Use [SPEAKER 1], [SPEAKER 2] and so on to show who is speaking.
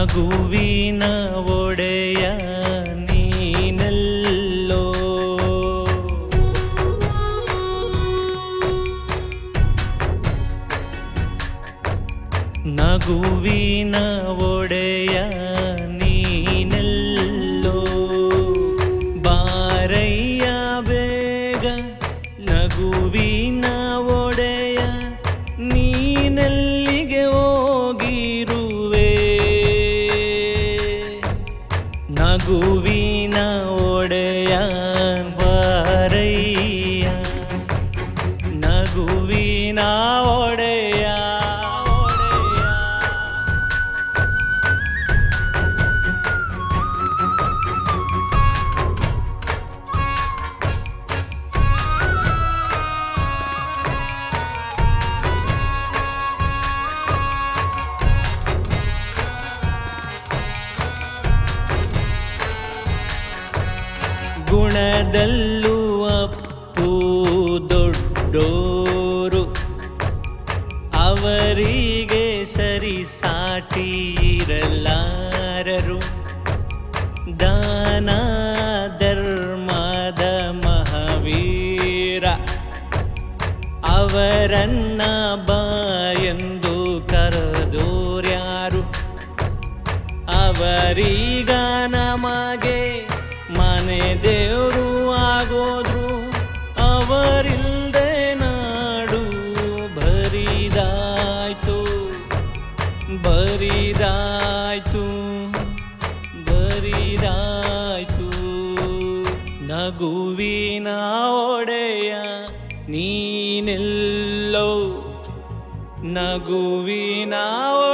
[SPEAKER 1] ನಗುವಿನ ಒಡೆಯ ನೀನೆಲ್ಲೋ ನಗುವಿನ ಒಡೆಯ ನೀನೆಲ್ಲೋ ಬಾರಯ್ಯ ಬೇಗ ನಗುವಿನ ಒಡೆಯ ನೀನೆಲ್ಲಿಗೆ ಹೋಗಿರುವೆ ನಗುವಿನ ಒಡೆಯ ಬಾರಯ್ಯ ನಗುವಿನ ಒಡೆಯ ಒಡೆಯ ಗುಣದಲ್ಲೂ ಅಪ್ಪು ದೊಡ್ಡೋರು ಅವರಿಗೆ ಸರಿ ಸಾಟಿ ಇರಲಾರರು ದಾನ ಧರ್ಮದ ಮಹಾವೀರ ಅವರನ್ನ ಬಾಯೆಂದು ಕರೆದೋರ್ಯಾರು ಅವರೀಗ ನಮಗೆ ಮನೆ ದೇವರು ಆಗೋದ್ರು ಅವರಿಲ್ದೆ ನಾಡು ಬರಿದಾಯ್ತು ಬರಿದಾಯ್ತು ಬರಿದಾಯ್ತು ನಗುವಿನ ಒಡೆಯ ನೀನೆಲ್ಲೋ ನಗುವಿನ